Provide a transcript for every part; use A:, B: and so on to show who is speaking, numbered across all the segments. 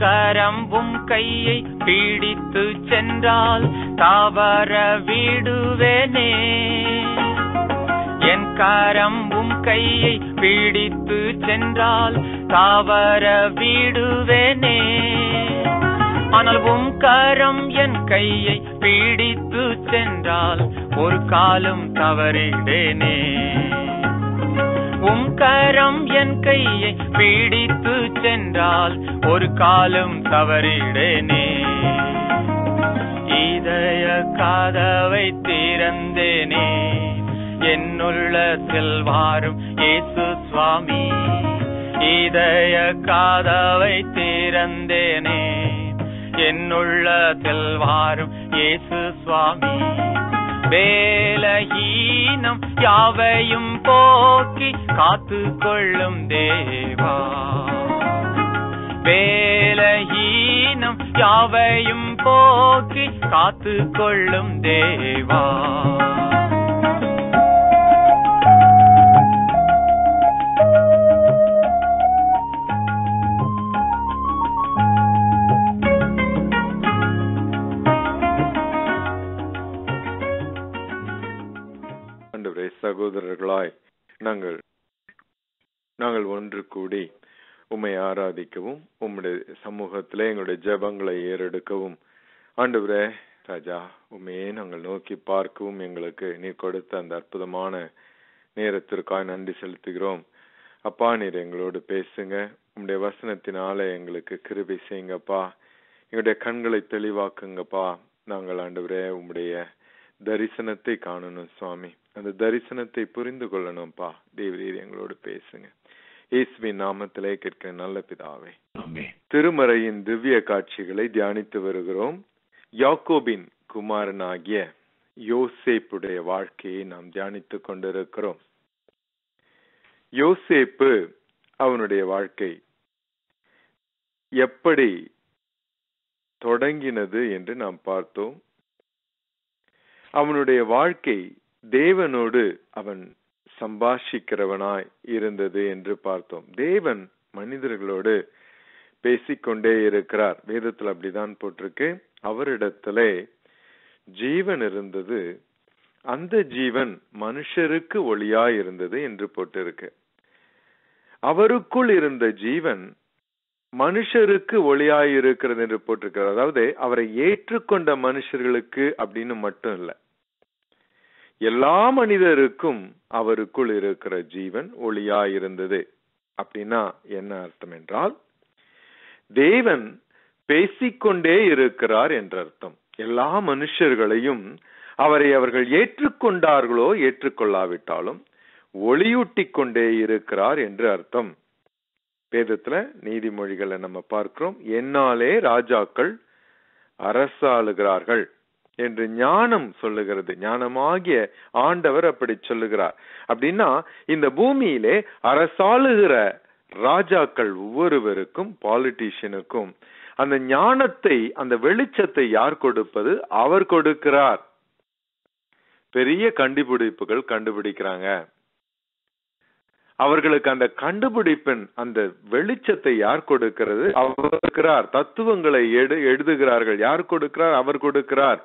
A: கரம் உம் கையை பிடித்து சென்றால் தாவர விடுவேனே என் கரம் உம் கையை பிடித்து சென்றால் தாவர விடுவேனே ஆனால் உம் கரம் என் கையை பிடித்து சென்றால் ஒரு காலம் தவறிடேனே உம் கரம் என் கையை பிடித்து சென்றால் ஒரு காலம் தவறிடேனே இதய காதவை திறந்தேனே என்னுள்ளத்தில் வாரும் இயேசு சுவாமி இதய காதவை திறந்தேனே என்னுள்ளத்தில் வாரும் இயேசு சுவாமி வேலஹீனம் யாவையும் போக்கி காத்து கொள்ளும் தேவா வேலஹீனம் யாவையும் போக்கி காத்து கொள்ளும் தேவா
B: ஆண்டவரே சகோதரர்களாய் நாங்கள் நாங்கள் ஒன்று கூடி உம்மை ஆராதிக்கவும் உம்முடைய சமூகத்திலே எங்களுடைய ஜெபங்களை ஏறெடுக்கவும் ஆண்டவரே ராஜா உண்மையே நாங்கள் நோக்கி பார்க்கவும் எங்களுக்கு நீர் கொடுத்த அந்த அற்புதமான நேரத்திற்காக நன்றி செலுத்துகிறோம் அப்பா நீர் எங்களோடு பேசுங்க உம்முடைய வசனத்தினால எங்களுக்கு கிருபை செய்யுங்கப்பா எங்களுடைய கண்களை தெளிவாக்குங்கப்பா நாங்கள் ஆண்டவரே உம்முடைய தரிசனத்தை காணணும் சுவாமி அந்த தரிசனத்தை புரிந்து கொள்ளணும்ப்பா தேவரீர் எங்களோடு பேசுங்க இயேசுவின் நாமத்திலே கேட்க நல்ல பிதாவே திருமறையின் திவ்ய காட்சிகளை தியானித்து வருகிறோம் யாக்கோபின் குமாரனாகிய யோசேப்புடைய வாழ்க்கையை நாம் தியானித்துக் கொண்டிருக்கிறோம் யோசேப்பு அவனுடைய வாழ்க்கை எப்படி தொடங்கினது என்று நாம் பார்த்தோம் அவனுடைய வாழ்க்கை தேவனோடு அவன் சம்பாஷிக்கிறவனாய் இருந்தது என்று பார்த்தோம் தேவன் மனிதர்களோடு பேசிக்கொண்டே இருக்கிறார் வேதத்துல அப்படிதான் போட்டிருக்கு அவரிடத்திலே ஜீவன் இருந்தது அந்த ஜீவன் மனுஷருக்கு ஒளியாய் இருந்தது என்று போட்டிருக்கு அவருக்குள் இருந்த ஜீவன் மனுஷருக்கு ஒளியாய் இருக்கிறது என்று போட்டிருக்கிறார் அதாவது அவரை ஏற்றுக்கொண்ட மனுஷர்களுக்கு அப்படின்னு மட்டும் இல்ல எல்லா மனிதருக்கும் அவருக்குள் இருக்கிற ஜீவன் ஒளியாய் இருந்தது அப்படின்னா என்ன அர்த்தம் என்றால் தேவன் பேசிக்கொண்டே இருக்கிறார் என்ற அர்த்தம் எல்லா மனுஷர்களையும் அவரை அவர்கள் ஏற்றுக்கொண்டார்களோ ஏற்றுக்கொள்ளாவிட்டாலும் ஒளியூட்டிக் கொண்டே இருக்கிறார் என்று அர்த்தம் வேதத்துல நீதிமொழிகளை நம்ம பார்க்கிறோம் என்னாலே ராஜாக்கள் அரசாளுகிறார்கள் என்று ஞானம் சொல்லுகிறது ஞானமாகிய ஆண்டவர் அப்படி சொல்லுகிறார் அப்படின்னா இந்த பூமியிலே அரசாளுகிற ராஜாக்கள் ஒவ்வொருவருக்கும் பாலிட்டிஷியனுக்கும் அந்த ஞானத்தை அந்த வெளிச்சத்தை யார் கொடுப்பது அவர் கொடுக்கிறார் பெரிய கண்டுபிடிப்புகள் கண்டுபிடிக்கிறாங்க அவர்களுக்கு அந்த கண்டுபிடிப்பின் அந்த வெளிச்சத்தை யார் கொடுக்கிறது அவர் கொடுக்கிறார் தத்துவங்களை எடு எழுதுகிறார்கள் யார் கொடுக்கிறார் அவர் கொடுக்கிறார்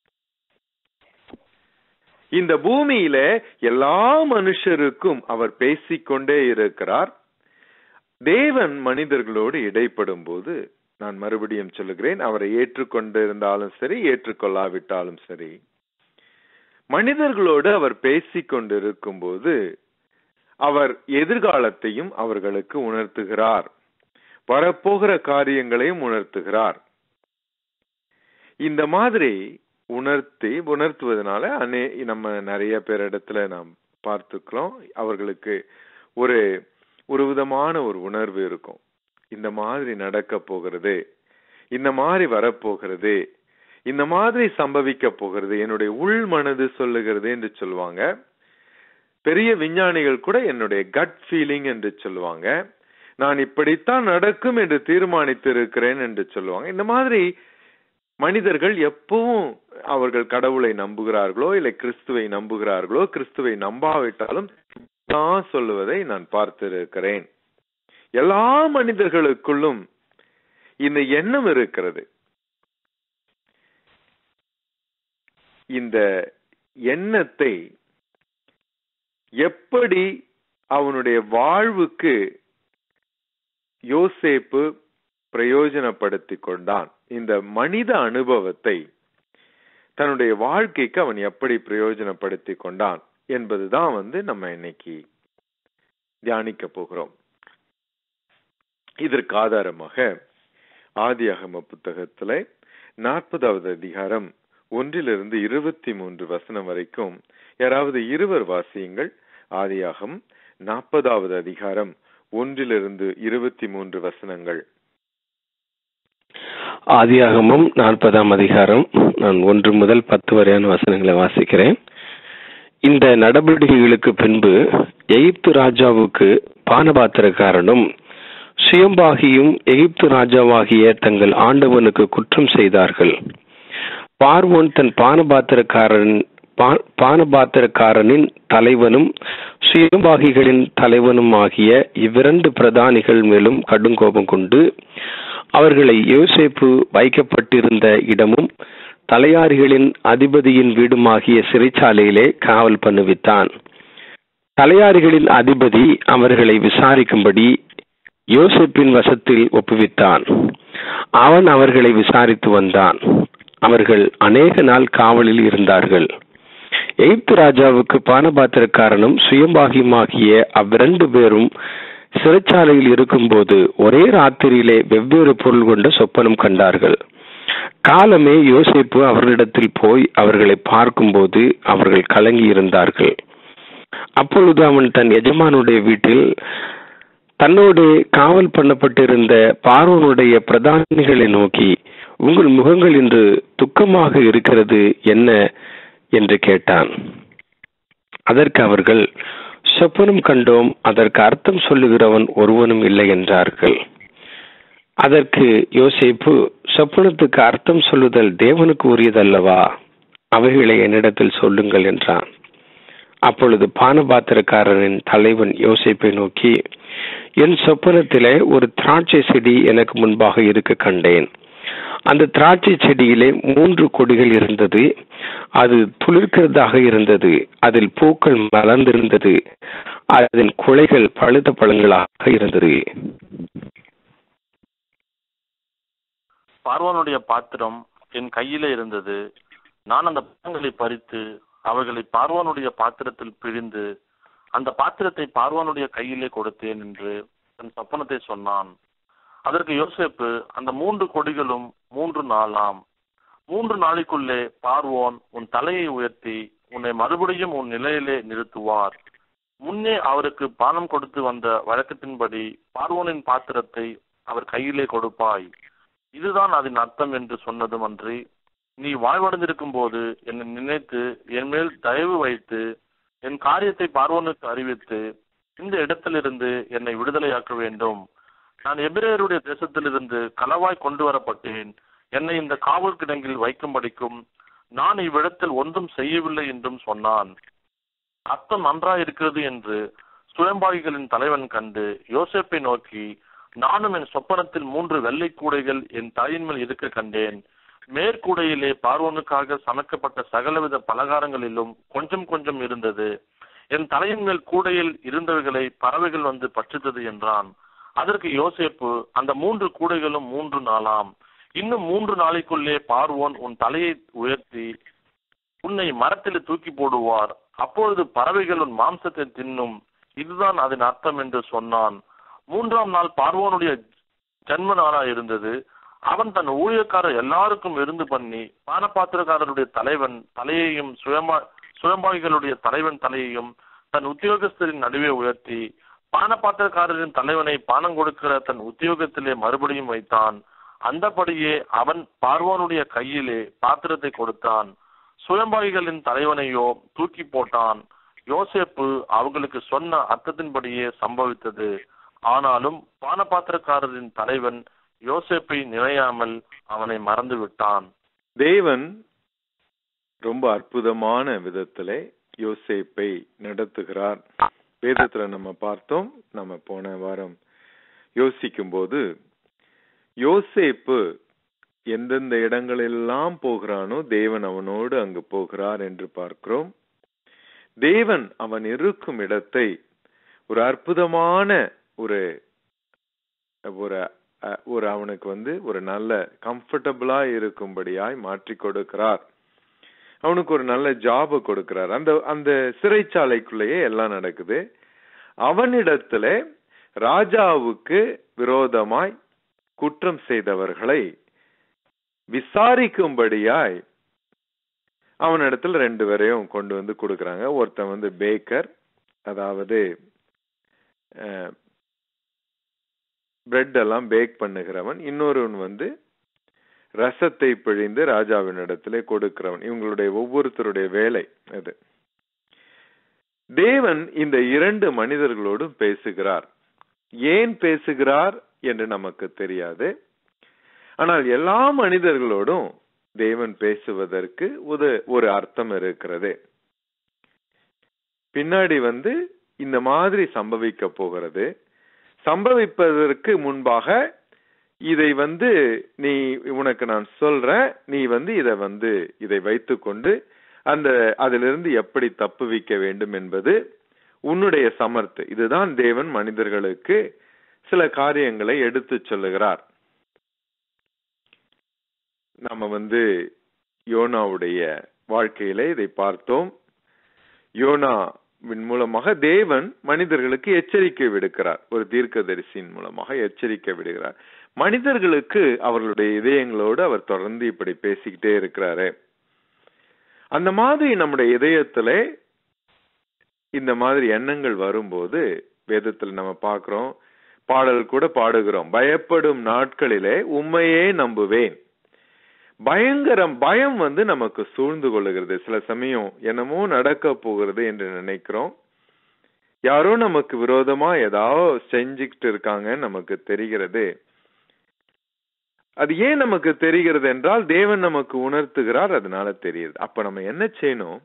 B: இந்த பூமியில எல்லா மனுஷருக்கும் அவர் பேசிக்கொண்டே இருக்கிறார் தேவன் மனிதர்களோடு இடைப்படும் போது நான் மறுபடியும் சொல்லுகிறேன் அவரை ஏற்றுக்கொண்டிருந்தாலும் சரி ஏற்றுக்கொள்ளாவிட்டாலும் சரி மனிதர்களோடு அவர் பேசிக் கொண்டிருக்கும் போது அவர் எதிர்காலத்தையும் அவர்களுக்கு உணர்த்துகிறார் வரப்போகிற காரியங்களையும் உணர்த்துகிறார் இந்த மாதிரி உணர்த்தி உணர்த்துவதனால அநே நம்ம நிறைய பேர் இடத்துல நாம் பார்த்துக்கிறோம் அவர்களுக்கு ஒரு ஒரு விதமான ஒரு உணர்வு இருக்கும் இந்த மாதிரி நடக்க போகிறது இந்த மாதிரி வரப்போகிறது இந்த மாதிரி சம்பவிக்க போகிறது என்னுடைய உள் மனது சொல்லுகிறது என்று சொல்லுவாங்க பெரிய விஞ்ஞானிகள் கூட என்னுடைய கட் ஃபீலிங் என்று சொல்லுவாங்க நான் இப்படித்தான் நடக்கும் என்று தீர்மானித்து இருக்கிறேன் என்று சொல்லுவாங்க இந்த மாதிரி மனிதர்கள் எப்பவும் அவர்கள் கடவுளை நம்புகிறார்களோ இல்லை கிறிஸ்துவை நம்புகிறார்களோ கிறிஸ்துவை நம்பாவிட்டாலும் தான் சொல்லுவதை நான் பார்த்திருக்கிறேன் எல்லா மனிதர்களுக்குள்ளும் இந்த எண்ணம் இருக்கிறது இந்த எண்ணத்தை எப்படி அவனுடைய வாழ்வுக்கு யோசேப்பு பிரயோஜனப்படுத்திக் கொண்டான் இந்த மனித அனுபவத்தை தன்னுடைய வாழ்க்கைக்கு அவன் எப்படி பிரயோஜனப்படுத்தி கொண்டான் என்பதுதான் வந்து நம்ம இன்னைக்கு தியானிக்க போகிறோம் இதற்கு ஆதாரமாக ஆதியாகம புத்தகத்துல நாற்பதாவது அதிகாரம் ஒன்றிலிருந்து இருபத்தி மூன்று வசனம் வரைக்கும் யாராவது இருவர் வாசியுங்கள் ஆதியாகம் நாற்பதாவது அதிகாரம் ஒன்றிலிருந்து இருபத்தி மூன்று வசனங்கள்
C: ஆதியாகமம் நாற்பதாம் அதிகாரம் நான் ஒன்று முதல் பத்து வரையான வசனங்களை வாசிக்கிறேன் இந்த நடவடிக்கைகளுக்கு பின்பு எகிப்து ராஜாவுக்கு பானபாத்திரக்காரனும் சுயம்பாகியும் எகிப்து ராஜாவாகிய தங்கள் ஆண்டவனுக்கு குற்றம் செய்தார்கள் பார்வோன் தன் பானபாத்திரக்காரன் பா- பானபாத்திரக்காரனின் தலைவனும் சுயம்பாகிகளின் தலைவனும் ஆகிய இவ்விரண்டு பிரதானிகள் மேலும் கடுங்கோபம் கொண்டு அவர்களை யோசேப்பு வைக்கப்பட்டிருந்த இடமும் தலையாரிகளின் அதிபதியின் வீடுமாகிய சிறைச்சாலையிலே காவல் பண்ணுவித்தான் தலையாரிகளின் அதிபதி அவர்களை விசாரிக்கும்படி யோசேப்பின் வசத்தில் ஒப்புவித்தான் அவன் அவர்களை விசாரித்து வந்தான் அவர்கள் அநேக நாள் காவலில் இருந்தார்கள் எகிப்து ராஜாவுக்கு பானபாத்திரக்காரனும் சுயம்பாகியுமாகிய அவ்விரண்டு பேரும் சிறைச்சாலையில் இருக்கும்போது ஒரே ராத்திரியிலே வெவ்வேறு பொருள் கொண்ட சொப்பனம் கண்டார்கள் காலமே யோசேப்பு அவர்களிடத்தில் போய் அவர்களை பார்க்கும்போது அவர்கள் கலங்கி இருந்தார்கள் அப்பொழுது அவன் தன் எஜமானுடைய வீட்டில் தன்னோடு காவல் பண்ணப்பட்டிருந்த பார்வனுடைய பிரதானிகளை நோக்கி உங்கள் முகங்கள் இன்று துக்கமாக இருக்கிறது என்ன என்று கேட்டான் அதற்கு அவர்கள் சொப்பனம் கண்டோம் அதற்கு அர்த்தம் சொல்லுகிறவன் ஒருவனும் இல்லை என்றார்கள் அதற்கு யோசேப்பு சொப்பனத்துக்கு அர்த்தம் சொல்லுதல் தேவனுக்கு உரியதல்லவா அவைகளை என்னிடத்தில் சொல்லுங்கள் என்றான் அப்பொழுது பானபாத்திரக்காரரின் தலைவன் யோசேப்பை நோக்கி என் சொப்பனத்திலே ஒரு திராட்சை செடி எனக்கு முன்பாக இருக்க கண்டேன் அந்த திராட்சை செடியிலே மூன்று கொடிகள் இருந்தது அது துளிர்க்கிறதாக இருந்தது அதில் பூக்கள் மலர்ந்திருந்தது அதன் குலைகள் பழுத்த பழங்களாக இருந்தது
D: பார்வோனுடைய பாத்திரம் என் கையிலே இருந்தது நான் அந்த பழங்களை பறித்து அவைகளை பார்வோனுடைய பாத்திரத்தில் பிழிந்து அந்த பாத்திரத்தை பார்வோனுடைய கையிலே கொடுத்தேன் என்று தன் சொப்பனத்தை சொன்னான் அதற்கு யோசேப்பு அந்த மூன்று கொடிகளும் மூன்று நாளாம் மூன்று நாளைக்குள்ளே பார்வோன் உன் தலையை உயர்த்தி உன்னை மறுபடியும் உன் நிலையிலே நிறுத்துவார் முன்னே அவருக்கு பானம் கொடுத்து வந்த வழக்கத்தின்படி பார்வோனின் பாத்திரத்தை அவர் கையிலே கொடுப்பாய் இதுதான் அதன் அர்த்தம் என்று சொன்னதும் அன்றி நீ வாழ்வடைந்திருக்கும் போது என்னை நினைத்து என் மேல் தயவு வைத்து என் காரியத்தை பார்வோனுக்கு அறிவித்து இந்த இடத்திலிருந்து என்னை விடுதலையாக்க வேண்டும் நான் எபிரேயருடைய தேசத்திலிருந்து களவாய் கொண்டு வரப்பட்டேன் என்னை இந்த காவல் கிடங்கில் வைக்கும்படிக்கும் நான் இவ்விடத்தில் ஒன்றும் செய்யவில்லை என்றும் சொன்னான் அர்த்தம் நன்றாயிருக்கிறது என்று சுயம்பாகிகளின் தலைவன் கண்டு யோசேப்பை நோக்கி நானும் என் சொப்பனத்தில் மூன்று வெள்ளை கூடைகள் என் தலையின் மேல் இருக்க கண்டேன் மேற்கூடையிலே பார்வோனுக்காக சமைக்கப்பட்ட சகலவித பலகாரங்களிலும் கொஞ்சம் கொஞ்சம் இருந்தது என் தலையின் மேல் கூடையில் இருந்தவைகளை பறவைகள் வந்து பற்றித்தது என்றான் அதற்கு யோசேப்பு அந்த மூன்று கூடைகளும் மூன்று நாளாம் இன்னும் மூன்று நாளைக்குள்ளே பார்வோன் உன் தலையை உயர்த்தி உன்னை மரத்தில் தூக்கி போடுவார் அப்பொழுது பறவைகள் உன் மாம்சத்தை தின்னும் இதுதான் அதன் அர்த்தம் என்று சொன்னான் மூன்றாம் நாள் பார்வோனுடைய ஜன்ம நாளா இருந்தது அவன் தன் ஊழியக்காரர் எல்லாருக்கும் விருந்து பண்ணி பானபாத்திரக்காரருடைய தலைவன் தலையையும் சுயமா சுயம்பாகிகளுடைய தலைவன் தலையையும் தன் உத்தியோகஸ்தரின் நடுவே உயர்த்தி பானபாத்திரக்காரரின் தலைவனை பானம் கொடுக்கிற தன் உத்தியோகத்திலே மறுபடியும் வைத்தான் அந்தபடியே அவன் பார்வோனுடைய கையிலே பாத்திரத்தை கொடுத்தான் சுயம்பாகிகளின் தலைவனையோ தூக்கி போட்டான் யோசேப்பு அவர்களுக்கு சொன்ன அர்த்தத்தின்படியே சம்பவித்தது ஆனாலும் பானபாத்திரக்காரரின் தலைவன் யோசேப்பை நினையாமல் அவனை மறந்து விட்டான்
B: தேவன் ரொம்ப அற்புதமான விதத்திலே யோசேப்பை நடத்துகிறார் வேதத்துல நம்ம பார்த்தோம் நம்ம போன வாரம் யோசிக்கும் போது யோசேப்பு எந்தெந்த இடங்களெல்லாம் போகிறானோ தேவன் அவனோடு அங்கு போகிறார் என்று பார்க்கிறோம் தேவன் அவன் இருக்கும் இடத்தை ஒரு அற்புதமான ஒரு ஒரு அஹ், ஒரு அவனுக்கு வந்து ஒரு நல்ல கம்ஃபர்டபுளா இருக்கும்படியாய் மாற்றி கொடுக்கிறார் அவனுக்கு ஒரு நல்ல ஜாப கொடுக்கிறார் அந்த அந்த சிறைச்சாலைக்குள்ளேயே எல்லாம் நடக்குது அவனிடத்துல ராஜாவுக்கு விரோதமாய் குற்றம் செய்தவர்களை விசாரிக்கும்படியாய் அவனிடத்துல ரெண்டு பேரையும் கொண்டு வந்து கொடுக்கறாங்க ஒருத்தன் வந்து பேக்கர் அதாவது பிரெட் எல்லாம் பேக் பண்ணுகிறவன் இன்னொருவன் வந்து ரசத்தை பிழிந்து ராஜாவின் இடத்திலே கொடுக்கிறவன் இவங்களுடைய ஒவ்வொருத்தருடைய வேலை அது தேவன் இந்த இரண்டு மனிதர்களோடும் பேசுகிறார் ஏன் பேசுகிறார் என்று நமக்கு தெரியாது ஆனால் எல்லா மனிதர்களோடும் தேவன் பேசுவதற்கு ஒரு ஒரு அர்த்தம் இருக்கிறது பின்னாடி வந்து இந்த மாதிரி சம்பவிக்க போகிறது சம்பவிப்பதற்கு முன்பாக இதை வந்து நீ உனக்கு நான் சொல்றேன் நீ வந்து இதை வந்து இதை வைத்துக்கொண்டு அந்த அதிலிருந்து எப்படி தப்புவிக்க வேண்டும் என்பது உன்னுடைய சமர்த்து இதுதான் தேவன் மனிதர்களுக்கு சில காரியங்களை எடுத்து சொல்லுகிறார் நம்ம வந்து யோனாவுடைய வாழ்க்கையிலே இதை பார்த்தோம் யோனாவின் மூலமாக தேவன் மனிதர்களுக்கு எச்சரிக்கை விடுக்கிறார் ஒரு தீர்க்கதரிசியின் மூலமாக எச்சரிக்கை விடுகிறார் மனிதர்களுக்கு அவர்களுடைய இதயங்களோடு அவர் தொடர்ந்து இப்படி பேசிக்கிட்டே இருக்கிறாரு அந்த மாதிரி நம்முடைய இதயத்துல இந்த மாதிரி எண்ணங்கள் வரும்போது வேதத்துல நம்ம பார்க்கிறோம் பாடல் கூட பாடுகிறோம் பயப்படும் நாட்களிலே உண்மையே நம்புவேன் பயங்கரம் பயம் வந்து நமக்கு சூழ்ந்து கொள்ளுகிறது சில சமயம் என்னமோ நடக்க போகிறது என்று நினைக்கிறோம் யாரோ நமக்கு விரோதமா ஏதாவது செஞ்சுக்கிட்டு இருக்காங்கன்னு நமக்கு தெரிகிறது அது ஏன் நமக்கு தெரிகிறது என்றால் தேவன் நமக்கு உணர்த்துகிறார் அதனால தெரியுது அப்ப நம்ம என்ன செய்யணும்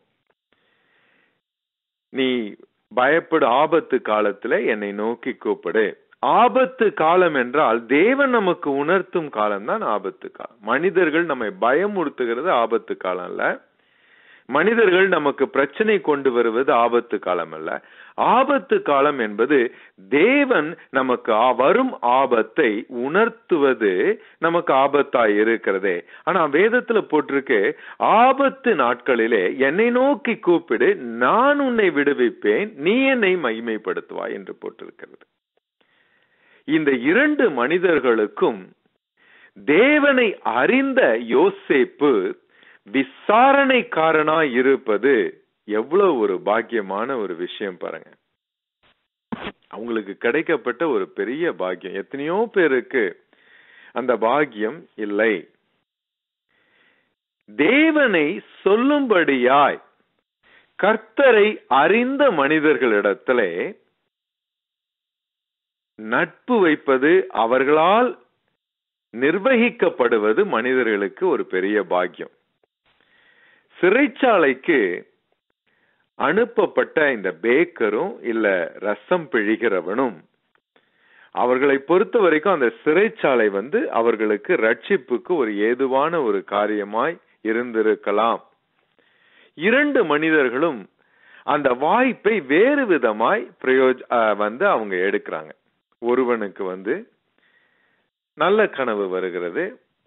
B: நீ பயப்படு ஆபத்து காலத்துல என்னை நோக்கி கூப்பிடு ஆபத்து காலம் என்றால் தேவன் நமக்கு உணர்த்தும் காலம் தான் ஆபத்து காலம் மனிதர்கள் நம்மை பயமுறுத்துகிறது ஆபத்து காலம் அல்ல மனிதர்கள் நமக்கு பிரச்சனை கொண்டு வருவது ஆபத்து காலம் அல்ல ஆபத்து காலம் என்பது தேவன் நமக்கு ஆ- வரும் ஆபத்தை உணர்த்துவது நமக்கு ஆபத்தாய் இருக்கிறதே ஆனா வேதத்துல போட்டிருக்கு ஆபத்து நாட்களிலே என்னை நோக்கி கூப்பிடு நான் உன்னை விடுவிப்பேன் நீ என்னை மகிமைப்படுத்துவாய் என்று போட்டிருக்கிறது இந்த இரண்டு மனிதர்களுக்கும் தேவனை அறிந்த யோசேப்பு விசாரணைக்காரனாய் இருப்பது எவ்வளவு ஒரு பாக்கியமான ஒரு விஷயம் பாருங்க அவங்களுக்கு கிடைக்கப்பட்ட ஒரு பெரிய பாக்கியம் எத்தனையோ பேருக்கு அந்த பாக்கியம் இல்லை தேவனை சொல்லும்படியாய் கர்த்தரை அறிந்த மனிதர்களிடத்திலே நட்பு வைப்பது அவர்களால் நிர்வகிக்கப்படுவது மனிதர்களுக்கு ஒரு பெரிய பாக்கியம் சிறைச்சாலைக்கு அனுப்பப்பட்ட இந்த பேக்கரும் இல்ல ரசம் பிழிகிறவனும் அவர்களை பொறுத்த வரைக்கும் அந்த சிறைச்சாலை வந்து அவர்களுக்கு ரட்சிப்புக்கு ஒரு ஏதுவான ஒரு காரியமாய் இருந்திருக்கலாம் இரண்டு மனிதர்களும் அந்த வாய்ப்பை வேறு விதமாய் பிரயோஜ அஹ் வந்து அவங்க எடுக்கிறாங்க ஒருவனுக்கு வந்து நல்ல கனவு வருகிறது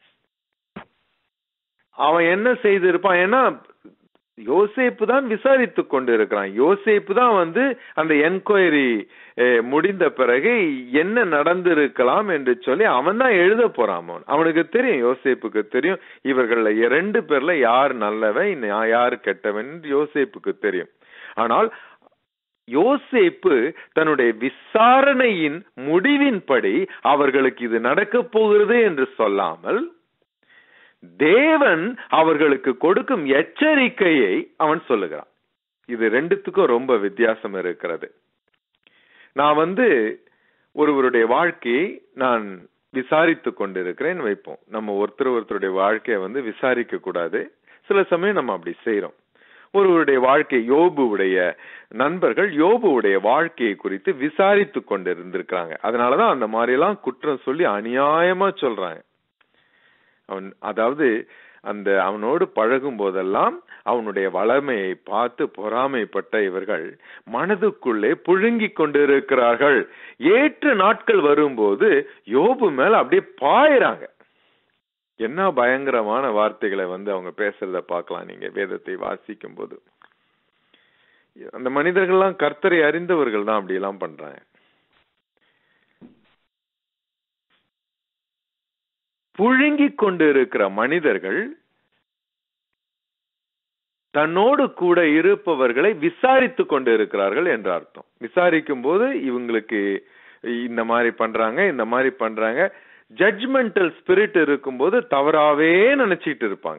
B: அவன் என்ன செய்திருப்பான் ஏன்னா யோசேப்பு தான் விசாரித்து கொண்டு இருக்கிறான் யோசேப்பு தான் வந்து அந்த என்கொயரி முடிந்த பிறகு என்ன நடந்திருக்கலாம் என்று சொல்லி அவன் தான் எழுத போறான் அவன் அவனுக்கு தெரியும் யோசேப்புக்கு தெரியும் இவர்கள ரெண்டு பேர்ல யார் நல்லவன் இன்னும் யா- யார் கெட்டவன் என்று யோசேப்புக்கு தெரியும் ஆனால் யோசேப்பு தன்னுடைய விசாரணையின் முடிவின்படி அவர்களுக்கு இது நடக்கப் போகிறது என்று சொல்லாமல் தேவன் அவர்களுக்கு கொடுக்கும் எச்சரிக்கையை அவன் சொல்லுகிறான் இது ரெண்டுத்துக்கும் ரொம்ப வித்தியாசம் இருக்கிறது நான் வந்து ஒருவருடைய வாழ்க்கையை நான் விசாரித்து கொண்டிருக்கிறேன் வைப்போம் நம்ம ஒருத்தர் ஒருத்தருடைய வாழ்க்கையை வந்து விசாரிக்க கூடாது சில சமயம் நம்ம அப்படி செய்றோம் ஒருவருடைய வாழ்க்கை யோபுவுடைய நண்பர்கள் யோபுவுடைய வாழ்க்கையை குறித்து விசாரித்து கொண்டு இருந்திருக்கிறாங்க அதனாலதான் அந்த மாதிரி எல்லாம் குற்றம் சொல்லி அநியாயமா சொல்றாங்க அவன் அதாவது அந்த அவனோடு பழகும் போதெல்லாம் அவனுடைய வளமையை பார்த்து பொறாமைப்பட்ட இவர்கள் மனதுக்குள்ளே புழுங்கிக் கொண்டிருக்கிறார்கள் ஏற்ற நாட்கள் வரும்போது யோபு மேல அப்படியே பாயிறாங்க என்ன பயங்கரமான வார்த்தைகளை வந்து அவங்க பேசுறத பார்க்கலாம் நீங்க வேதத்தை வாசிக்கும் போது அந்த மனிதர்கள்லாம் கர்த்தரை அறிந்தவர்கள் தான் அப்படி எல்லாம் பண்றாங்க புழுங்கிக் கொண்டு இருக்கிற மனிதர்கள் தன்னோடு கூட இருப்பவர்களை விசாரித்து கொண்டு இருக்கிறார்கள் என்ற அர்த்தம் விசாரிக்கும் போது இவங்களுக்கு இந்த மாதிரி பண்றாங்க இந்த மாதிரி பண்றாங்க ஜட்ஜ்மெண்டல் ஸ்பிரிட் இருக்கும்போது தவறாவே நினைச்சிட்டு இருப்பாங்க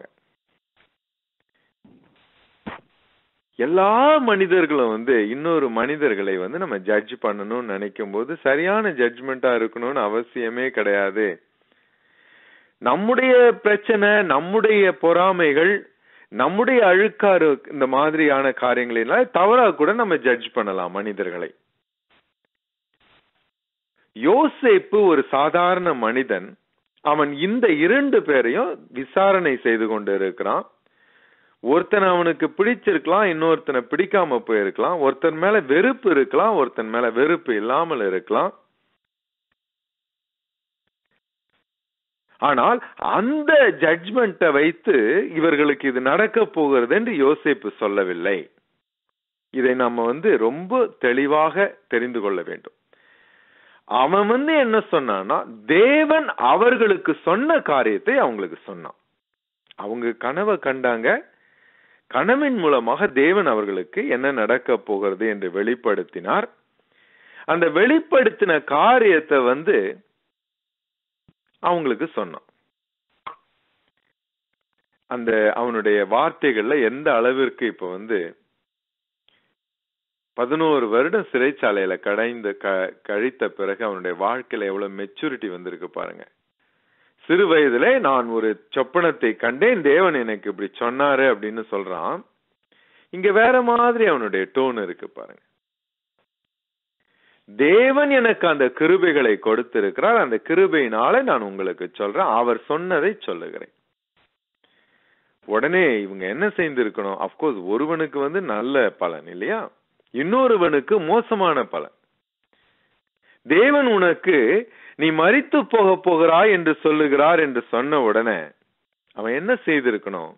B: எல்லா மனிதர்களும் வந்து இன்னொரு மனிதர்களை வந்து நம்ம ஜட்ஜ் பண்ணணும்னு நினைக்கும் போது சரியான ஜட்ஜ்மெண்டா இருக்கணும்னு அவசியமே கிடையாது நம்முடைய பிரச்சனை நம்முடைய பொறாமைகள் நம்முடைய அழுக்காறு இந்த மாதிரியான காரியங்களினால தவறா கூட நம்ம ஜட்ஜ் பண்ணலாம் மனிதர்களை யோசேப்பு ஒரு சாதாரண மனிதன் அவன் இந்த இரண்டு பேரையும் விசாரணை செய்து கொண்டு இருக்கிறான் ஒருத்தன் அவனுக்கு பிடிச்சிருக்கலாம் இன்னொருத்தனை பிடிக்காம போயிருக்கலாம் ஒருத்தன் மேல வெறுப்பு இருக்கலாம் ஒருத்தன் மேல வெறுப்பு இல்லாமல் இருக்கலாம் ஆனால் அந்த ஜட்ஜ்மெண்ட்டை வைத்து இவர்களுக்கு இது நடக்க போகிறது என்று யோசிப்பு சொல்லவில்லை இதை நம்ம வந்து ரொம்ப தெளிவாக தெரிந்து கொள்ள வேண்டும் அவன் வந்து என்ன சொன்னான்னா தேவன் அவர்களுக்கு சொன்ன காரியத்தை அவங்களுக்கு சொன்னான் அவங்க கனவை கண்டாங்க கனவின் மூலமாக தேவன் அவர்களுக்கு என்ன நடக்க போகிறது என்று வெளிப்படுத்தினார் அந்த வெளிப்படுத்தின காரியத்தை வந்து அவங்களுக்கு சொன்னான் அந்த அவனுடைய வார்த்தைகள்ல எந்த அளவிற்கு இப்ப வந்து பதினோரு வருடம் சிறைச்சாலையில கடைந்த கழித்த பிறகு அவனுடைய வாழ்க்கையில எவ்வளவு மெச்சூரிட்டி வந்திருக்கு பாருங்க சிறு வயதிலே நான் ஒரு சொப்பனத்தை கண்டேன் தேவன் எனக்கு இப்படி சொன்னாரு அப்படின்னு சொல்றான் இங்க வேற மாதிரி அவனுடைய டோன் இருக்கு பாருங்க தேவன் எனக்கு அந்த கிருபைகளை கொடுத்திருக்கிறார் அந்த கிருபையினால நான் உங்களுக்கு சொல்றேன் அவர் சொன்னதை சொல்லுகிறேன் உடனே இவங்க என்ன செய்திருக்கணும் அப்கோர்ஸ் ஒருவனுக்கு வந்து நல்ல பலன் இல்லையா இன்னொருவனுக்கு மோசமான பலன் தேவன் உனக்கு நீ மறித்து போக போகிறாய் என்று சொல்லுகிறார் என்று சொன்ன உடனே அவன் என்ன செய்திருக்கணும்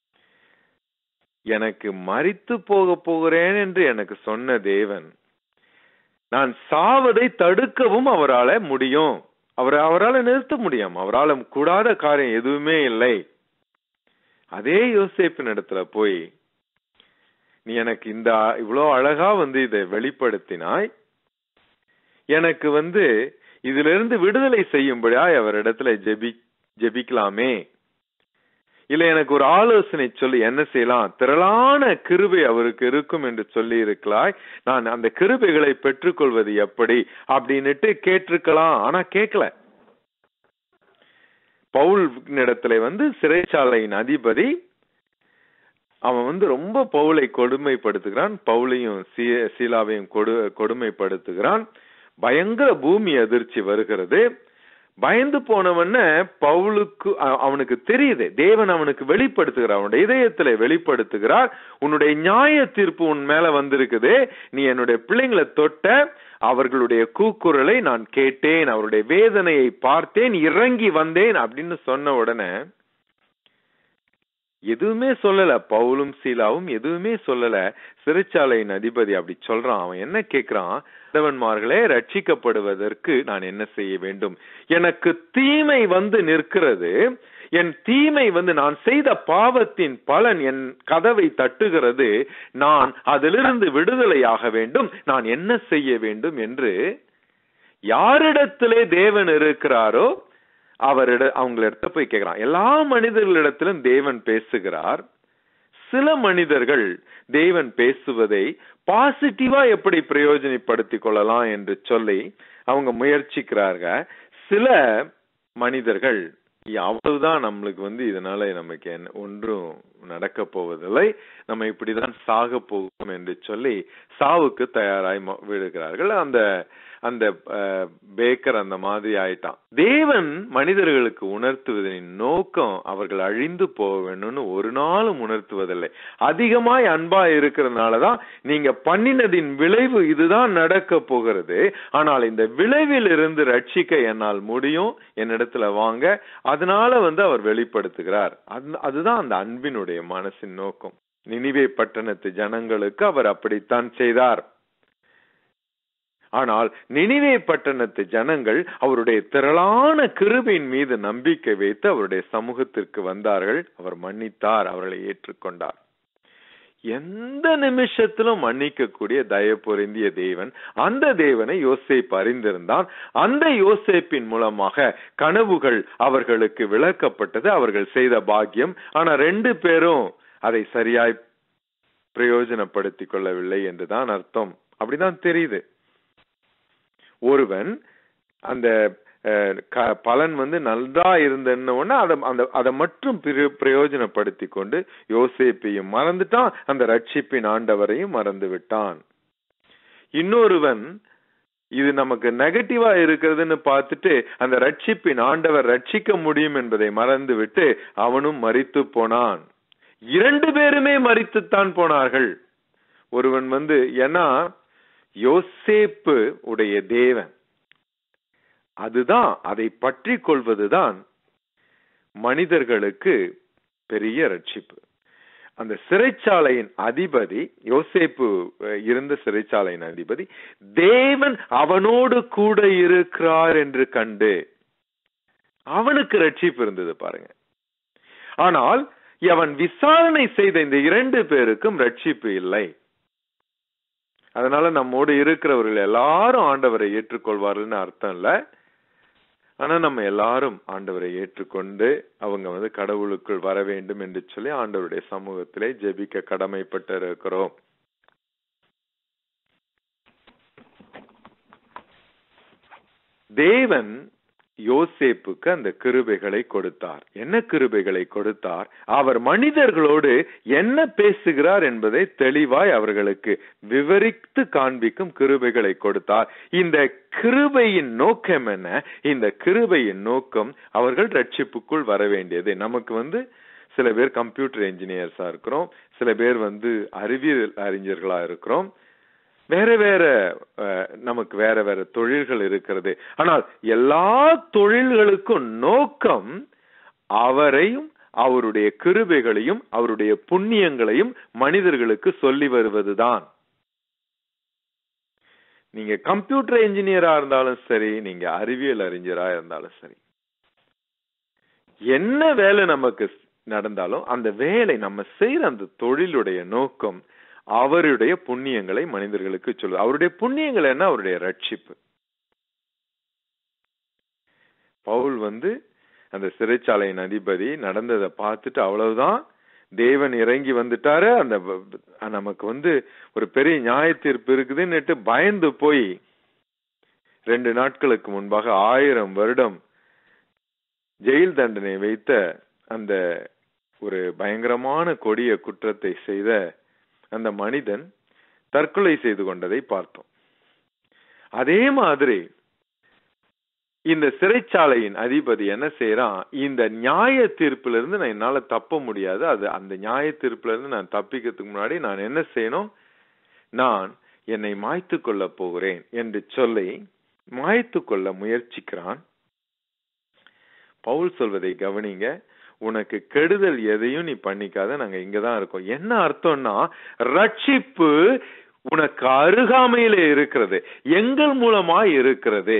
B: எனக்கு மறித்து போக போகிறேன் என்று எனக்கு சொன்ன தேவன் நான் சாவதை தடுக்கவும் அவரால முடியும் அவர் அவரால் நிறுத்த முடியும் அவரால் கூடாத காரியம் எதுவுமே இல்லை அதே யோசிப்பின் இடத்துல போய் நீ எனக்கு இந்த இவ்வளோ அழகா வந்து இதை வெளிப்படுத்தினாய் எனக்கு வந்து இதுல இருந்து விடுதலை செய்யும்படியா அவரிடத்துல ஜெபி ஜெபிக்கலாமே இல்ல எனக்கு ஒரு ஆலோசனை சொல்லி என்ன செய்யலாம் திரளான கிருபை அவருக்கு இருக்கும் என்று சொல்லி இருக்கலாய் நான் அந்த கிருபைகளை பெற்றுக்கொள்வது எப்படி அப்படின்னுட்டு கேட்டிருக்கலாம் ஆனா கேட்கல பவுல் இடத்துல வந்து சிறைச்சாலையின் அதிபதி அவன் வந்து ரொம்ப பவுலை கொடுமைப்படுத்துகிறான் பவுலையும் சீலாவையும் கொடு கொடுமைப்படுத்துகிறான் பயங்கர பூமி அதிர்ச்சி வருகிறது பயந்து போனவன பவுலுக்கு அவனுக்கு தெரியுது தேவன் அவனுக்கு வெளிப்படுத்துகிறார் அவனுடைய இதயத்துல வெளிப்படுத்துகிறார் உன்னுடைய நியாய தீர்ப்பு உன் மேல வந்திருக்குது நீ என்னுடைய பிள்ளைங்களை தொட்ட அவர்களுடைய கூக்குரலை நான் கேட்டேன் அவருடைய வேதனையை பார்த்தேன் இறங்கி வந்தேன் அப்படின்னு சொன்ன உடனே எதுவுமே சொல்லல பவுலும் சீலாவும் எதுவுமே சொல்லல சிறைச்சாலையின் அதிபதி அப்படி சொல்றான் அவன் என்ன கேக்குறான் தேவன்மார்களே ரட்சிக்கப்படுவதற்கு நான் என்ன செய்ய வேண்டும் எனக்கு தீமை வந்து நிற்கிறது என் தீமை வந்து நான் செய்த பாவத்தின் பலன் என் கதவை தட்டுகிறது நான் அதிலிருந்து விடுதலையாக வேண்டும் நான் என்ன செய்ய வேண்டும் என்று யாரிடத்திலே தேவன் இருக்கிறாரோ அவரிட அவங்களிடத்த போய் கேட்கிறான் எல்லா மனிதர்களிடத்திலும் தேவன் பேசுகிறார் சில மனிதர்கள் தேவன் பேசுவதை பாசிட்டிவா எப்படி பிரயோஜனப்படுத்திக் கொள்ளலாம் என்று சொல்லி அவங்க முயற்சிக்கிறார்கள் சில மனிதர்கள் அவ்வளவுதான் நம்மளுக்கு வந்து இதனால நமக்கு என்ன ஒன்றும் நடக்க போவதில்லை நம்ம இப்படிதான் சாக போகும் என்று சொல்லி சாவுக்கு தயாராய் ம- விடுகிறார்கள் அந்த அந்த அஹ், பேக்கர் அந்த மாதிரி ஆயிட்டான் தேவன் மனிதர்களுக்கு உணர்த்துவதன் நோக்கம் அவர்கள் அழிந்து போக வேணும்னு ஒரு நாளும் உணர்த்துவதில்லை அதிகமாய் அன்பா இருக்கிறதுனாலதான் நீங்க பண்ணினதின் விளைவு இதுதான் நடக்க போகிறது ஆனால் இந்த விளைவில் இருந்து ரட்சிக்க என்னால் முடியும் என்னிடத்துல வாங்க அதனால வந்து அவர் வெளிப்படுத்துகிறார் அது- அதுதான் அந்த அன்பினுடைய மனசின் நோக்கம் நினிவே பட்டணத்து ஜனங்களுக்கு அவர் அப்படித்தான் செய்தார் ஆனால் நினிவே பட்டணத்து ஜனங்கள் அவருடைய திரளான கிருபையின் மீது நம்பிக்கை வைத்து அவருடைய சமூகத்திற்கு வந்தார்கள் அவர் மன்னித்தார் அவர்களை ஏற்றுக்கொண்டார் எந்த நிமிஷத்திலும் மன்னிக்கக்கூடிய தய பொருந்திய தேவன் அந்த தேவனை யோசேப்பு அறிந்திருந்தான் அந்த யோசேப்பின் மூலமாக கனவுகள் அவர்களுக்கு விளக்கப்பட்டது அவர்கள் செய்த பாக்கியம் ஆனா ரெண்டு பேரும் அதை சரியாய் பிரயோஜனப்படுத்திக் கொள்ளவில்லை என்றுதான் அர்த்தம் அப்படிதான் தெரியுது ஒருவன் அந்த அஹ், க- பலன் வந்து நல்லா இருந்தன்னு உடனே அதை அந்த அதை மட்டும் பிர- பிரயோஜனப்படுத்தி கொண்டு யோசேப்பையும் மறந்துட்டான் அந்த ரட்சிப்பின் ஆண்டவரையும் மறந்து விட்டான் இன்னொருவன் இது நமக்கு நெகட்டிவா இருக்கிறதுன்னு பார்த்துட்டு அந்த ரட்சிப்பின் ஆண்டவர் ரட்சிக்க முடியும் என்பதை மறந்து விட்டு அவனும் மரித்து போனான் இரண்டு பேருமே மரித்துத்தான் போனார்கள் ஒருவன் வந்து ஏன்னா யோசேப்பு உடைய தேவன் அதுதான் அதை பற்றி கொள்வதுதான் மனிதர்களுக்கு பெரிய ரட்சிப்பு அந்த சிறைச்சாலையின் அதிபதி யோசேப்பு அஹ், இருந்த சிறைச்சாலையின் அதிபதி தேவன் அவனோடு கூட இருக்கிறார் என்று கண்டு அவனுக்கு ரட்சிப்பு இருந்தது பாருங்க ஆனால் அவன் விசாரணை செய்த இந்த இரண்டு பேருக்கும் ரட்சிப்பு இல்லை அதனால நம்மோடு இருக்கிறவர்கள் எல்லாரும் ஆண்டவரை ஏற்றுக்கொள்வார்கள்னு அர்த்தம் இல்ல ஆனா நம்ம எல்லாரும் ஆண்டவரை ஏற்றுக்கொண்டு அவங்க வந்து கடவுளுக்குள் வர வேண்டும் என்று சொல்லி ஆண்டவருடைய சமூகத்திலே ஜெபிக்க கடமைப்பட்டு இருக்கிறோம் தேவன் யோசேப்புக்கு அந்த கிருபைகளை கொடுத்தார் என்ன கிருபைகளை கொடுத்தார் அவர் மனிதர்களோடு என்ன பேசுகிறார் என்பதை தெளிவாய் அவர்களுக்கு விவரித்து காண்பிக்கும் கிருபைகளை கொடுத்தார் இந்த கிருபையின் நோக்கம் என்ன இந்த கிருபையின் நோக்கம் அவர்கள் ரட்சிப்புக்குள் வர வேண்டியது நமக்கு வந்து சில பேர் கம்ப்யூட்டர் இன்ஜினியர்ஸா இருக்கிறோம் சில பேர் வந்து அறிவியல் அறிஞர்களா இருக்கிறோம் வேற வேற அஹ், நமக்கு வேற வேற தொழில்கள் இருக்கிறது ஆனால் எல்லா தொழில்களுக்கும் நோக்கம் அவரையும் அவருடைய கிருபைகளையும் அவருடைய புண்ணியங்களையும் மனிதர்களுக்கு சொல்லி வருவதுதான் நீங்க கம்ப்யூட்டர் இன்ஜினியரா இருந்தாலும் சரி நீங்க அறிவியல் அறிஞரா இருந்தாலும் சரி என்ன வேலை நமக்கு நடந்தாலும் அந்த வேலை நம்ம செய்யற அந்த தொழிலுடைய நோக்கம் அவருடைய புண்ணியங்களை மனிதர்களுக்கு சொல்லு அவருடைய புண்ணியங்கள் என்ன அவருடைய ரட்சிப்பு பவுல் வந்து அந்த சிறைச்சாலையின் அதிபதி நடந்ததை பார்த்துட்டு அவ்வளவுதான் தேவன் இறங்கி வந்துட்டாரு அந்த வ- வ- நமக்கு வந்து ஒரு பெரிய நியாய தீர்ப்பு இருக்குதுன்னுட்டு பயந்து போய் ரெண்டு நாட்களுக்கு முன்பாக ஆயிரம் வருடம் ஜெயில் தண்டனை வைத்த அந்த ஒரு பயங்கரமான கொடிய குற்றத்தை செய்த அந்த மனிதன் தற்கொலை செய்து கொண்டதை பார்த்தோம் அதே மாதிரி இந்த சிறைச்சாலையின் அதிபதி என்ன செய்யறான் இந்த நியாய தீர்ப்புல இருந்து நான் என்னால தப்ப முடியாது அது அந்த நியாய தீர்ப்புல இருந்து நான் தப்பிக்கிறதுக்கு முன்னாடி நான் என்ன செய்யணும் நான் என்னை மாய்த்து கொள்ள போகிறேன் என்று சொல்லி மாய்த்து கொள்ள முயற்சிக்கிறான் பவுல் சொல்வதை கவனிங்க உனக்கு கெடுதல் எதையும் நீ பண்ணிக்காத நாங்க இங்கதான் இருக்கோம் என்ன அர்த்தம்னா ரட்சிப்பு உனக்கு அருகாமையிலே இருக்கிறது எங்கள் மூலமா இருக்கிறது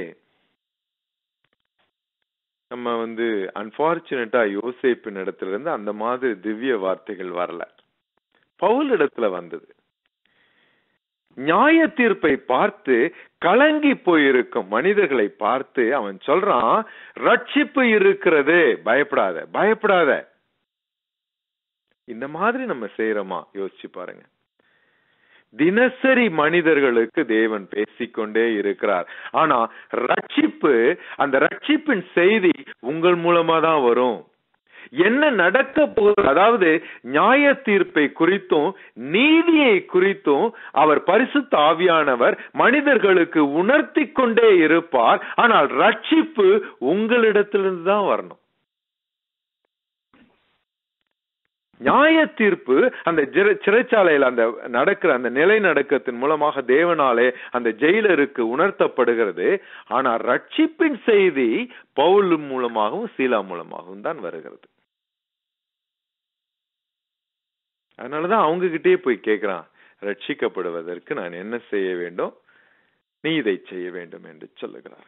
B: நம்ம வந்து அன்பார்ச்சுனேட்டா யோசேப்பின் இடத்துல இருந்து அந்த மாதிரி திவ்ய வார்த்தைகள் வரல பவுல் இடத்துல வந்தது நியாய தீர்ப்பை பார்த்து கலங்கி போயிருக்கும் மனிதர்களை பார்த்து அவன் சொல்றான் ரட்சிப்பு இருக்கிறது பயப்படாத பயப்படாத இந்த மாதிரி நம்ம செய்யறோமா யோசிச்சு பாருங்க தினசரி மனிதர்களுக்கு தேவன் பேசிக்கொண்டே இருக்கிறார் ஆனா ரட்சிப்பு அந்த ரட்சிப்பின் செய்தி உங்கள் மூலமா தான் வரும் என்ன நடக்க போகுது அதாவது நியாய தீர்ப்பை குறித்தும் நீதியை குறித்தும் அவர் பரிசுத்த ஆவியானவர் மனிதர்களுக்கு உணர்த்தி கொண்டே இருப்பார் ஆனால் ரட்சிப்பு உங்களிடத்திலிருந்து தான் வரணும் நியாய தீர்ப்பு அந்த சிறை- சிறைச்சாலையில் அந்த நடக்கிற அந்த நிலை நடக்கத்தின் மூலமாக தேவனாலே அந்த ஜெயிலருக்கு உணர்த்தப்படுகிறது ஆனா ரட்சிப்பின் செய்தி பவுல் மூலமாகவும் சீலா மூலமாகவும் தான் வருகிறது அதனாலதான் அவங்க கிட்டே போய் கேட்கிறான் ரட்சிக்கப்படுவதற்கு நான் என்ன செய்ய வேண்டும் நீ இதை செய்ய வேண்டும் என்று சொல்லுகிறார்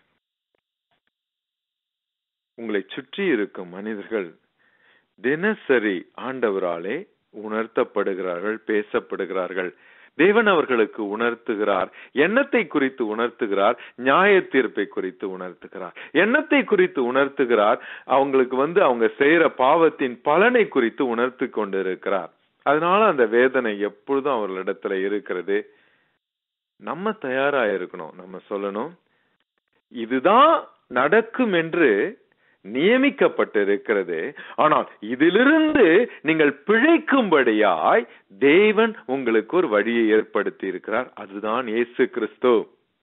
B: உங்களை சுற்றி இருக்கும் மனிதர்கள் தினசரி ஆண்டவராலே உணர்த்தப்படுகிறார்கள் பேசப்படுகிறார்கள் தேவன் அவர்களுக்கு உணர்த்துகிறார் எண்ணத்தை குறித்து உணர்த்துகிறார் நியாய தீர்ப்பை குறித்து உணர்த்துகிறார் எண்ணத்தை குறித்து உணர்த்துகிறார் அவங்களுக்கு வந்து அவங்க செய்யற பாவத்தின் பலனை குறித்து உணர்த்தி கொண்டிருக்கிறார் அதனால அந்த வேதனை எப்பொழுதும் அவர்களிடத்துல இருக்கிறது நம்ம தயாரா இருக்கணும் நம்ம சொல்லணும் இதுதான் நடக்கும் என்று நியமிக்கப்பட்டிருக்கிறது ஆனால் இதிலிருந்து நீங்கள் பிழைக்கும்படியாய் தேவன் உங்களுக்கு ஒரு வழியை ஏற்படுத்தி இருக்கிறார் அதுதான் இயேசு கிறிஸ்து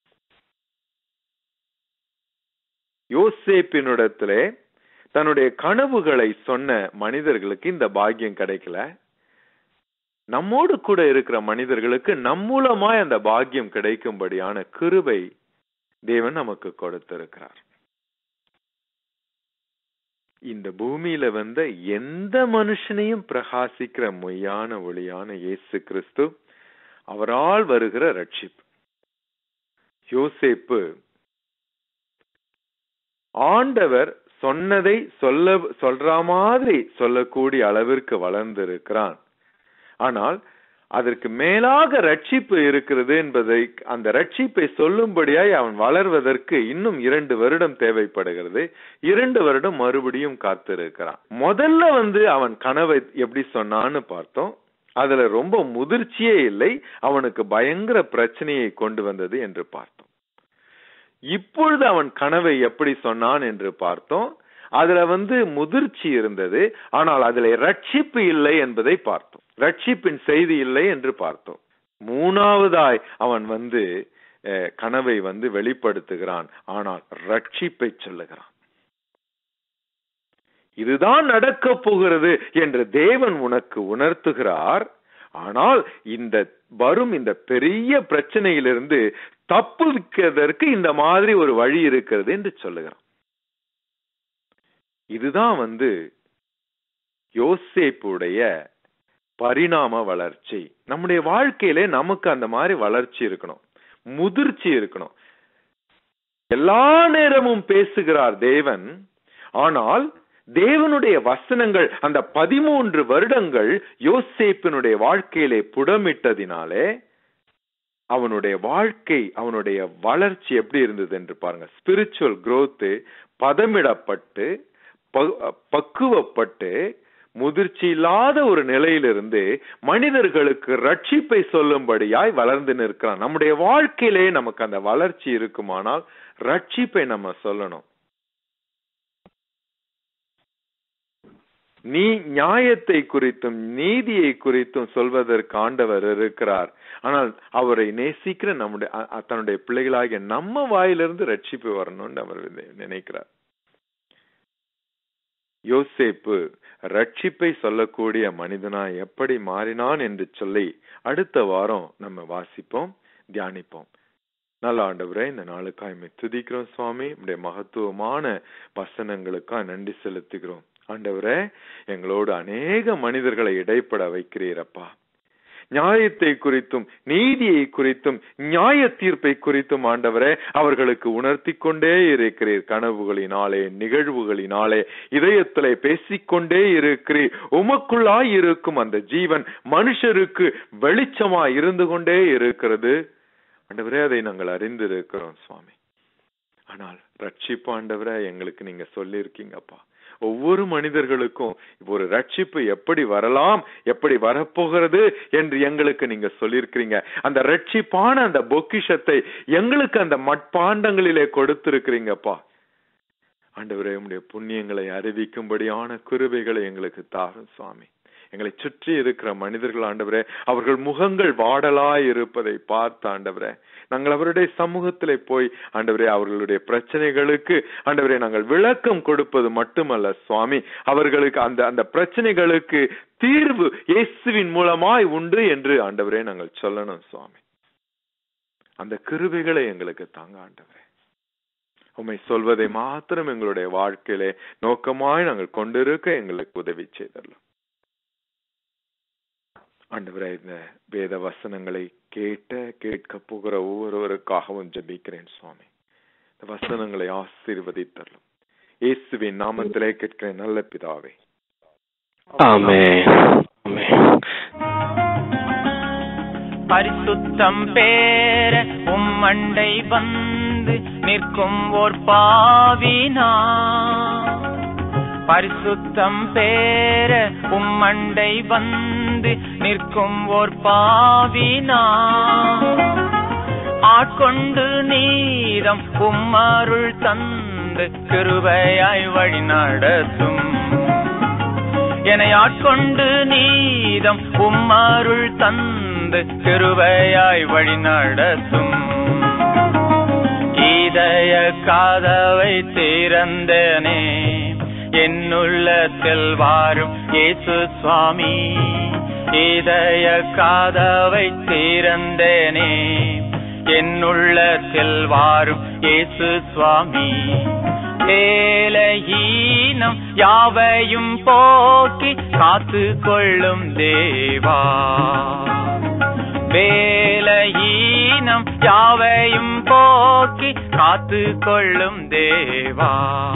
B: யோசேப்பினிடத்திலே தன்னுடைய கனவுகளை சொன்ன மனிதர்களுக்கு இந்த பாக்கியம் கிடைக்கல நம்மோடு கூட இருக்கிற மனிதர்களுக்கு நம் மூலமாய் அந்த பாக்கியம் கிடைக்கும்படியான கிருபை தேவன் நமக்கு கொடுத்திருக்கிறார் இந்த பூமியில வந்த எந்த மனுஷனையும் பிரகாசிக்கிற மொய்யான ஒளியான இயேசு கிறிஸ்து அவரால் வருகிற ரட்சிப்பு யோசேப்பு ஆண்டவர் சொன்னதை சொல்ல சொல்ற மாதிரி சொல்லக்கூடிய அளவிற்கு வளர்ந்திருக்கிறான் ஆனால் அதற்கு மேலாக ரட்சிப்பு இருக்கிறது என்பதை அந்த ரட்சிப்பை சொல்லும்படியாய் அவன் வளர்வதற்கு இன்னும் இரண்டு வருடம் தேவைப்படுகிறது இரண்டு வருடம் மறுபடியும் காத்திருக்கிறான் முதல்ல வந்து அவன் கனவை எப்படி சொன்னான்னு பார்த்தோம் அதுல ரொம்ப முதிர்ச்சியே இல்லை அவனுக்கு பயங்கர பிரச்சனையை கொண்டு வந்தது என்று பார்த்தோம் இப்பொழுது அவன் கனவை எப்படி சொன்னான் என்று பார்த்தோம் அதுல வந்து முதிர்ச்சி இருந்தது ஆனால் அதுல ரட்சிப்பு இல்லை என்பதை பார்த்தோம் ரட்சிப்பின் செய்தி இல்லை என்று பார்த்தோம் மூணாவதாய் அவன் வந்து அஹ், கனவை வந்து வெளிப்படுத்துகிறான் ஆனால் ரட்சிப்பை சொல்லுகிறான் இதுதான் நடக்கப் போகிறது என்று தேவன் உனக்கு உணர்த்துகிறார் ஆனால் இந்த வரும் இந்த பெரிய பிரச்சனையிலிருந்து தப்புவிக்கிறதற்கு இந்த மாதிரி ஒரு வழி இருக்கிறது என்று சொல்லுகிறான் இதுதான் வந்து யோசேப்புடைய பரிணாம வளர்ச்சி நம்முடைய வாழ்க்கையிலே நமக்கு அந்த மாதிரி வளர்ச்சி இருக்கணும் முதிர்ச்சி இருக்கணும் எல்லா நேரமும் பேசுகிறார் தேவன் ஆனால் தேவனுடைய வசனங்கள் அந்த பதிமூன்று வருடங்கள் யோசேப்பினுடைய வாழ்க்கையிலே புடமிட்டதினாலே அவனுடைய வாழ்க்கை அவனுடைய வளர்ச்சி எப்படி இருந்தது என்று பாருங்க ஸ்பிரிச்சுவல் growth பதமிடப்பட்டு ப- பக்குவப்பட்டு முதிர்ச்சி இல்லாத ஒரு நிலையிலிருந்து மனிதர்களுக்கு ரட்சிப்பை சொல்லும்படியாய் வளர்ந்து நிற்கிறான் நம்முடைய வாழ்க்கையிலே நமக்கு அந்த வளர்ச்சி இருக்குமானால் ரட்சிப்பை நம்ம சொல்லணும் நீ நியாயத்தை குறித்தும் நீதியை குறித்தும் சொல்வதற்கு ஆண்டவர் இருக்கிறார் ஆனால் அவரை நேசிக்கிற நம்முடைய அ- அ- தன்னுடைய பிள்ளைகளாகிய நம்ம வாயிலிருந்து ரட்சிப்பு வரணும்னு அவர் நினை- நினைக்கிறார் யோசேப்பு ரட்சிப்பை சொல்லக்கூடிய மனிதனா எப்படி மாறினான் என்று சொல்லி அடுத்த வாரம் நம்ம வாசிப்போம் தியானிப்போம் நல்ல ஆண்டவரே இந்த நாளுக்காய் உம்மை துதிக்கிறோம் சுவாமி உடைய மகத்துவமான வசனங்களுக்காய் நன்றி செலுத்துகிறோம் ஆண்டவரே எங்களோடு அநேக மனிதர்களை இடைப்பட வைக்கிறீரப்பா நியாயத்தை குறித்தும் நீதியை குறித்தும் நியாய தீர்ப்பை குறித்தும் ஆண்டவரே அவர்களுக்கு உணர்த்தி கொண்டே இருக்கிறீர் கனவுகளினாலே நிகழ்வுகளினாலே இதயத்திலே பேசிக்கொண்டே இருக்கிறீர் உமக்குள்ளாய் இருக்கும் அந்த ஜீவன் மனுஷருக்கு வெளிச்சமாய் இருந்து கொண்டே இருக்கிறது ஆண்டவரே அதை நாங்கள் அறிந்திருக்கிறோம் சுவாமி ஆனால் ரட்சிப்பு ஆண்டவரை எங்களுக்கு நீங்க சொல்லியிருக்கீங்கப்பா ஒவ்வொரு மனிதர்களுக்கும் இப்போ ஒரு ரட்சிப்பு எப்படி வரலாம் எப்படி வரப்போகிறது என்று எங்களுக்கு நீங்க சொல்லியிருக்கிறீங்க அந்த ரட்சிப்பான அந்த பொக்கிஷத்தை எங்களுக்கு அந்த மட்பாண்டங்களிலே கொடுத்திருக்கிறீங்கப்பா ஆண்டவரே உம்முடைய புண்ணியங்களை அறிவிக்கும்படியான கிருபைகளை எங்களுக்கு தாரும் சுவாமி எங்களை சுற்றி இருக்கிற மனிதர்கள் ஆண்டவரே அவர்கள் முகங்கள் வாடலாய் இருப்பதை பார்த்து ஆண்டவரே நாங்கள் அவருடைய சமூகத்திலே போய் ஆண்டவரே அவர்களுடைய பிரச்சனைகளுக்கு ஆண்டவரே நாங்கள் விளக்கம் கொடுப்பது மட்டுமல்ல சுவாமி அவர்களுக்கு அந்த அந்த பிரச்சனைகளுக்கு தீர்வு இயேசுவின் மூலமாய் உண்டு என்று ஆண்டவரே நாங்கள் சொல்லணும் சுவாமி அந்த கிருபைகளை எங்களுக்கு தாங்க ஆண்டவரே உம்மை சொல்வதை மாத்திரம் எங்களுடைய வாழ்க்கையிலே நோக்கமாய் நாங்கள் கொண்டிருக்க எங்களுக்கு உதவி செய்தரலாம் ஆண்டவரே இந்த வேத வசனங்களை கேட்ட கேட்க போகிற ஒவ்வொருவருக்காகவும் ஜெபிக்கிறேன் சுவாமி இந்த வசனங்களை ஆசீர்வதித்தரலாம் இயேசுவின் நாமத்திலே கேட்கிறேன் நல்ல பிதாவே
C: ஆமே ஆமே
A: பரிசுத்தம் பேர உம்மண்டை வந்து நிற்கும் ஓர் பாவினா பரிசுத்தம் பேர உம்மண்டை வந்து நிற்கும் ஓர் பாவினா ஆட்கொண்டு நீதம் உம்மருள் தந்து கிருபையாய் வழி நடத்தும் என்னை ஆட்கொண்டு நீதம் உம்மருள் தந்து கிருபையாய் வழி நடத்தும் இதய காதவை திறந்தனே என்னுள்ளத்தில் வாரும் இயேசு சுவாமி இதய காதவை திறந்தனே என்னுள்ளத்தில் வாரும் இயேசு சுவாமி வேலையீனம் யாவையும் போக்கி காத்து கொள்ளும் தேவா வேலையீனம் யாவையும் போக்கி காத்து கொள்ளும் தேவா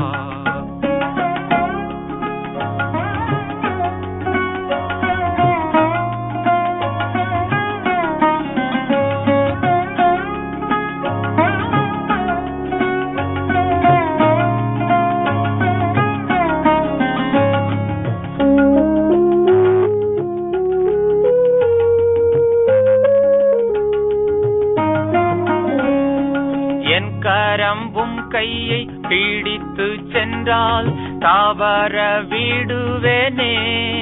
A: என் கரம்பும் கையை பிடித்து சென்றால் தவற விடுவேனே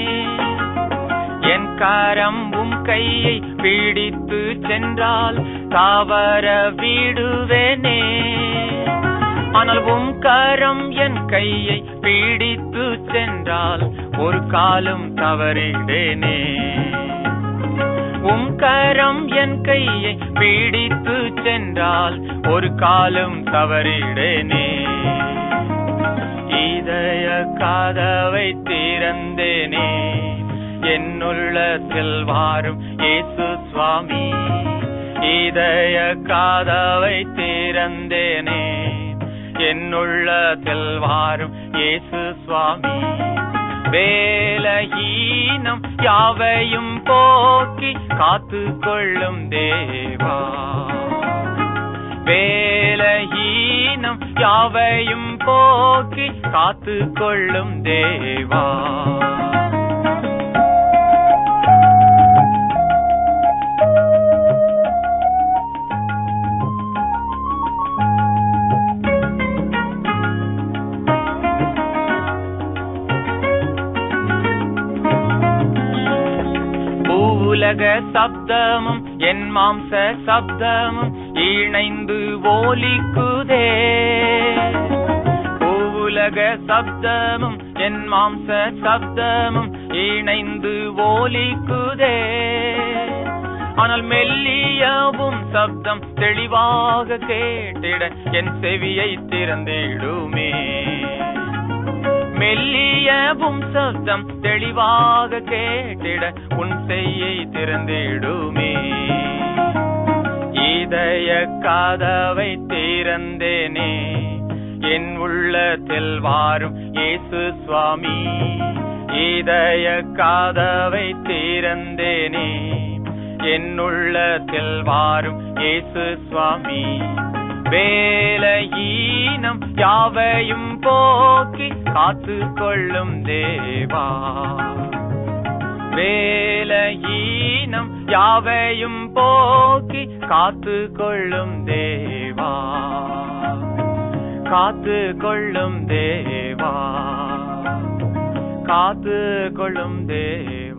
A: என் கரம்பும் கையை பிடித்து சென்றால் தவற விடுவேனே ஆனால் உம் கரம் என் கையை பிடித்து சென்றால் ஒரு காலம் தவறிடேனே உம் கரம் என் கையை பிடித்து சென்றால் ஒரு காலம் தவறிடேனே இதய காதவை திறந்தேனே என்னுள்ளத்தில் வாரும் இயேசு சுவாமி இதய காதவை திறந்தேனே என்னுள்ளத்தில் வாரும் இயேசு சுவாமி வேலஹீனம் யாவையும் போக்கி காத்து கொள்ளும் தேவா வேலஹீனம் யாவையும் போக்கி காத்து கொள்ளும் தேவா பூவுலக சப்தமும் என் மாம்ச சப்தமும் இணைந்து ஓலிக்குதே பூவுலக சப்தமும் என் மாம்ச சப்தமும் இணைந்து ஓலிக்குதே ஆனால் மெல்லியவும் சப்தம் தெளிவாக கேட்டிட என் செவியை திறந்திடுமே மெல்லியவும் சப்தம் தெளிவாக கேட்டிட உன் செய்யை திறந்திடுமே இதய காதவை திறந்தேனே என் உள்ளத்தில் வாரும் இயேசு சுவாமி இதய காதவை திறந்தேனே என் உள்ளத்தில் வாரும் இயேசு சுவாமி வேலையீனம் யாவையும் போக்கி காத்து கொள்ளும் தேவா வேலையீனம் யாவையும் போக்கி காத்து கொள்ளும் தேவா காத்து கொள்ளும் தேவா காத்து கொள்ளும் தேவா